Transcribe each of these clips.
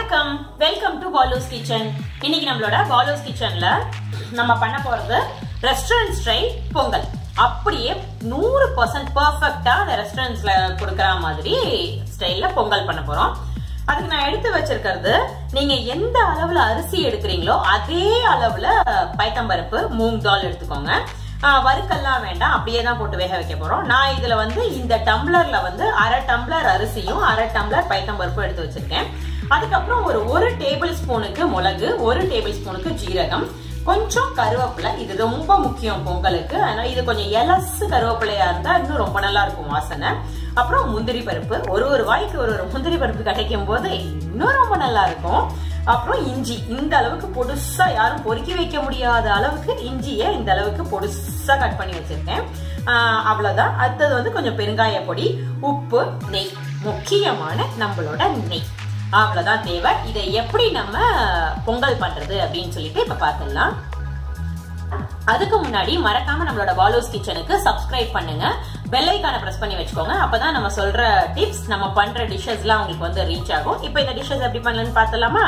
வணக்கம் welcome to பாலூஸ் kitchen இன்னைக்கு நம்மளோட பாலூஸ் கிச்சன்ல நம்ம பண்ண போறது ரெஸ்டாரண்ட் ஸ்டைல் பொங்கல் அப்படியே நூறு பர்சன்ட் பர்ஃபெக்டா அந்த ரெஸ்டாரண்ட்ஸ்ல கொடுக்கற மாதிரி ஸ்டைல்ல பொங்கல் பண்ண போறோம் அதுக்கு நான் எடுத்து வச்சிருக்கிறது நீங்க எந்த அளவுல அரிசி எடுக்கிறீங்களோ அதே அளவுல பைத்தம்பருப்பு மூங் தால் எடுத்துக்கோங்க ஆஹ் வறுக்கெல்லாம் வேண்டாம் அப்படியே தான் போட்டு வேக வைக்க போறோம் நான் இதுல வந்து இந்த டம்ளர்ல வந்து அரை டம்ளர் அரிசியும் அரை டம்ளர் பைத்தம்பருப்பும் எடுத்து வச்சிருக்கேன் அதுக்கப்புறம் ஒரு ஒரு டேபிள் ஸ்பூனுக்கு மிளகு ஒரு டேபிள் ஸ்பூனுக்கு ஜீரகம் கொஞ்சம் கருவேப்பிலை இது ரொம்ப முக்கியம் பொங்கலுக்கு அதனால இது கொஞ்சம் எலசு கருவேப்பிலையா இருந்தா இன்னும் ரொம்ப நல்லா இருக்கும் வாசனை அப்புறம் முந்திரி பருப்பு ஒரு ஒரு வாய்க்கு ஒரு ஒரு முந்திரி பருப்பு கிடைக்கும் போது இன்னும் ரொம்ப நல்லா இருக்கும் அப்புறம் இஞ்சி இந்த அளவுக்கு பொடுசா யாரும் பொறுக்கி வைக்க முடியாத அளவுக்கு இஞ்சியை இந்த அளவுக்கு பொடுசா கட் பண்ணி வச்சிருக்கேன் ஆஹ் அவ்வளவுதான் அடுத்தது வந்து கொஞ்சம் பெருங்காய பொடி உப்பு நெய் முக்கியமான நம்மளோட நெய் அவ்வளவுதான் தேவை இதை எப்படி நம்ம பொங்கல் பண்றது அப்படின்னு சொல்லிட்டு இப்ப பார்த்துடலாம் அதுக்கு முன்னாடி மறக்காம நம்மளோட பாலோஸ் கிச்சனுக்கு சப்ஸ்கிரைப் பண்ணுங்க பெல் ஐக்கான பிரஸ் பண்ணி வச்சுக்கோங்க அப்பதான் நம்ம சொல்ற டிப்ஸ் நம்ம பண்ற டிஷ்ஷஸ்லாம் உங்களுக்கு வந்து ரீச் ஆகும் இப்போ இந்த டிஷ்ஷஸ் எப்படி பண்ணலன்னு பார்த்தலாமா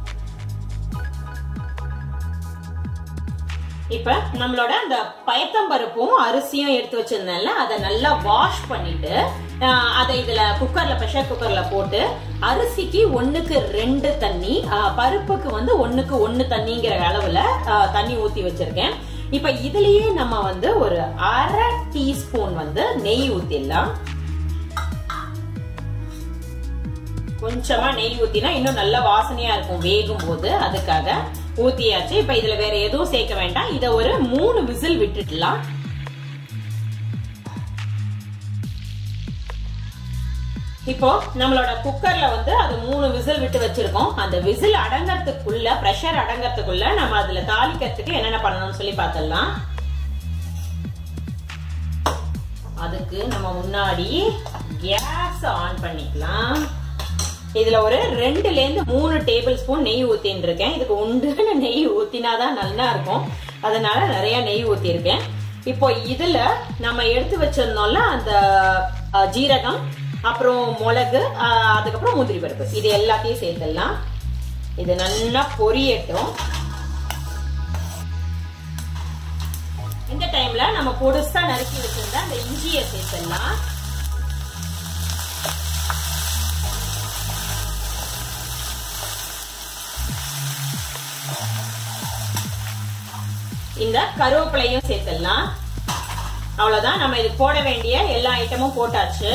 இப்ப நம்மளோட அந்த பயத்தம்பருப்பும் அரிசியும் எடுத்து வச்சிருந்தேன்ல அதை நல்லா வாஷ் பண்ணிட்டு ஆஹ், அதை இதுல குக்கர்ல ப்ரெஷர் குக்கர்ல போட்டு அரிசிக்கு ஒண்ணுக்கு ரெண்டு தண்ணி ஆஹ், பருப்புக்கு வந்து ஒண்ணுக்கு ஒண்ணு தண்ணிங்கிற அளவுல ஆஹ், தண்ணி ஊத்தி வச்சிருக்கேன் இப்ப இதுலயே நம்ம வந்து ஒரு அரை டீஸ்பூன் வந்து நெய் ஊத்திடலாம் கொஞ்சமா நெய் ஊத்தினா இன்னும் நல்ல வாசனையா இருக்கும் வேகும் போது அதுக்காக ஊத்தியாச்சு இப்ப இதுல வேற எதுவும் சேர்க்க வேண்டாம் இத ஒரு மூணு விசில் விட்டுடலாம் இப்போ நம்மளோட குக்கர்ல வந்து அது மூணு விசில் விட்டு வச்சிருக்கோம் அந்த விசில் அடங்கறதுக்குள்ள பிரஷர் அடங்கறதுக்குள்ள நம்ம அதுல தாளிக்கிறதுக்கு என்னென்ன பண்ணணும்னு சொல்லி பார்த்தலாம் அதுக்கு நம்ம முன்னாடி கேஸ் ஆன் பண்ணிக்கலாம் இதுல ஒரு ரெண்டுல இருந்து மூணு டேபிள் ஸ்பூன் நெய் ஊத்தின்னு இருக்கேன் இதுக்கு உண்டுன்னு நெய் ஊத்தினாதான் நல்லா இருக்கும் அதனால நிறைய நெய் ஊத்திருக்கேன் இப்போ இதுல நம்ம எடுத்து வச்சிருந்தோம்ல அந்த அஹ், ஜீரகம் அப்புறம் மிளகு அஹ், அதுக்கப்புறம் முந்திரி பருப்பு இது எல்லாத்தையும் சேர்த்துடலாம் இது நல்லா பொரியட்டும் இந்த டைம்ல நம்ம பொடுசா நறுக்கி வச்சிருந்த அந்த இஞ்சியை சேர்த்துடலாம் இந்த கருவேப்பிலையும் சேர்த்துடலாம் அவ்வளவுதான் நம்ம இது போட வேண்டிய எல்லா ஐட்டமும் போட்டாச்சு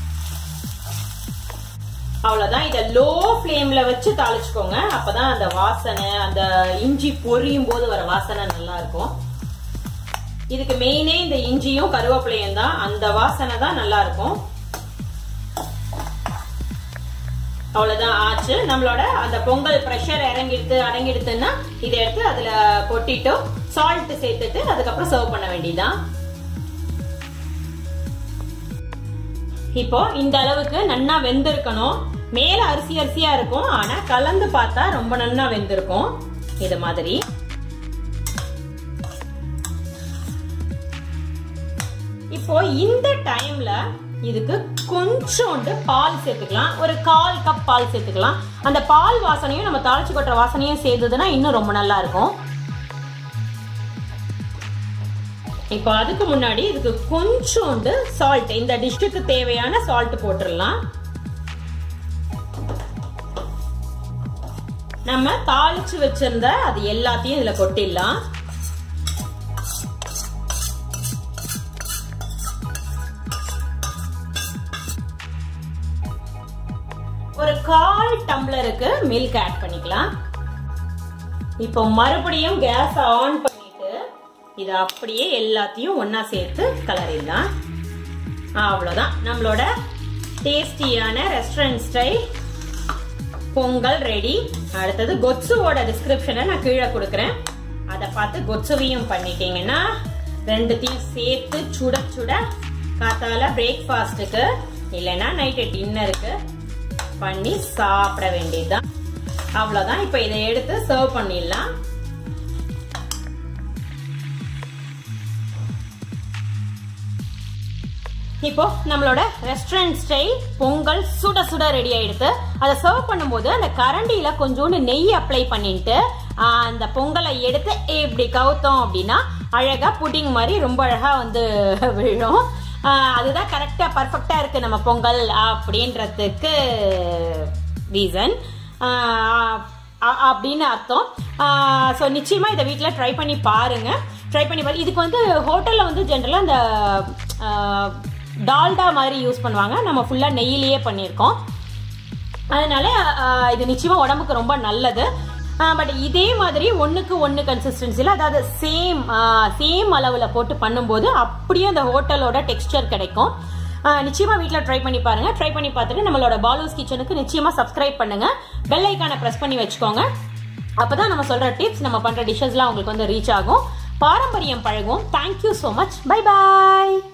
அவ்வளவுதான் இத லோ ஃப்ளேம்ல வச்சு தாளிச்சுக்கோங்க அப்பதான் அந்த வாசனை அந்த இஞ்சி பொரியும் போது வர வாசனை நல்லா இருக்கும் இதுக்கு மெயினே இந்த இஞ்சியும் கருவேப்பிலையும் தான் அந்த வாசனை தான் நல்லா இருக்கும் அவ்வளவுதான் ஆச்சு நம்மளோட அந்த பொங்கல் ப்ரெஷர் இறங்கிடுத்து அடங்கிடுத்துன்னா இதை எடுத்து அதுல கொட்டிட்டு சால்ட் சேர்த்துட்டு அதுக்கப்புறம் சர்வ் பண்ண வேண்டியதுதான் இப்போ இந்த அளவுக்கு நன்னா வெந்திருக்கணும் மேல அரிசி அரிசியா இருக்கும் ஆனா கலந்து பார்த்தா ரொம்ப நன்னா வெந்திருக்கும் இது மாதிரி இப்போ இந்த டைம்ல இதுக்கு கொஞ்சோண்டு பால் சேர்த்துக்கலாம் ஒரு கால் கப் பால் சேர்த்துக்கலாம் அந்த பால் வாசனையும் நம்ம தாளிச்சு கொட்டுற வாசனையும் சேர்த்ததுன்னா இன்னும் ரொம்ப நல்லா இருக்கும் இப்போ அதுக்கு முன்னாடி இதுக்கு கொஞ்சோண்டு சால்ட் இந்த டிஷ்ஷுக்கு தேவையான சால்ட் போட்டுடலாம் நம்ம தாளிச்சு வச்சிருந்த அது எல்லாத்தையும் இதுல கொட்டிடலாம் ஒரு கால் டம்ளருக்கு மில்க் ஆட் பண்ணிக்கலாம் இப்போ மறுபடியும் கேஸ் ஆன் பண்ணிட்டு இதை அப்படியே எல்லாத்தையும் ஒண்ணா சேர்த்து கலரிடலாம் அவ்வளோதான் நம்மளோட டேஸ்டியான ரெஸ்டாரண்ட் ஸ்டைல் பொங்கல் ரெடி அடுத்தது கொட்சுவோட டிஸ்கிரிப்ஷனை நான் கீழே கொடுக்குறேன் அதை பார்த்து கொட்சுவையும் பண்ணிட்டீங்கன்னா ரெண்டுத்தையும் சேர்த்து சுட சுட காத்தால பிரேக்ஃபாஸ்ட்டுக்கு இல்லைன்னா நைட்டு டின்னருக்கு பண்ணி சாப்பிட வேண்டியதுதான் அவ்வளவுதான் இப்போ இதை எடுத்து சர்வ் பண்ணிடலாம் இப்போ நம்மளோட ரெஸ்டாரண்ட் ஸ்டைல் பொங்கல் சுட சுட ரெடி ஆயிடுது அதை சர்வ் பண்ணும்போது அந்த கரண்டியில கொஞ்சோண்டு நெய் அப்ளை பண்ணிட்டு ஆஹ், அந்த பொங்கலை எடுத்து இப்படி கவுத்தோம் அப்படின்னா அழகா புட்டிங் மாதிரி ரொம்ப அழகா வந்து விழும் ஆஹ், அதுதான் கரெக்டா பர்ஃபெக்டா இருக்கு நம்ம பொங்கல் அப்படின்றதுக்கு ரீசன் அப்படின்னு அர்த்தம் ஸோ நிச்சயமா இதை வீட்டில் ட்ரை பண்ணி பாருங்க ட்ரை பண்ணி பாருங்க இதுக்கு வந்து ஹோட்டலில் வந்து ஜென்ரலாக அந்த ஆஹ், டால்டா மாதிரி யூஸ் பண்ணுவாங்க நம்ம ஃபுல்லாக நெய்யிலேயே பண்ணியிருக்கோம் அதனால ஆஹ், இது நிச்சயமா உடம்புக்கு ரொம்ப நல்லது பட் இதே மாதிரி ஒண்ணுக்கு ஒன்று கன்சிஸ்டன்சியில் அதாவது சேம் சேம் அளவில் போட்டு பண்ணும்போது அப்படியே அந்த ஹோட்டலோட டெக்ஸ்டர் கிடைக்கும் ஆஹ், நிச்சயமா வீட்டில் ட்ரை பண்ணி பாருங்க ட்ரை பண்ணி பார்த்துட்டு நம்மளோட பாலூஸ் கிச்சனுக்கு நிச்சயமா சப்ஸ்கிரைப் பண்ணுங்க பெல் ஐக்கானை ப்ரெஸ் பண்ணி வச்சுக்கோங்க அப்பதான் நம்ம சொல்ற டிப்ஸ் நம்ம பண்ற டிஷ்ஷஸ்லாம் உங்களுக்கு வந்து ரீச் ஆகும் பாரம்பரியம் பழகும் தேங்க்யூ ஸோ மச் பை பாய்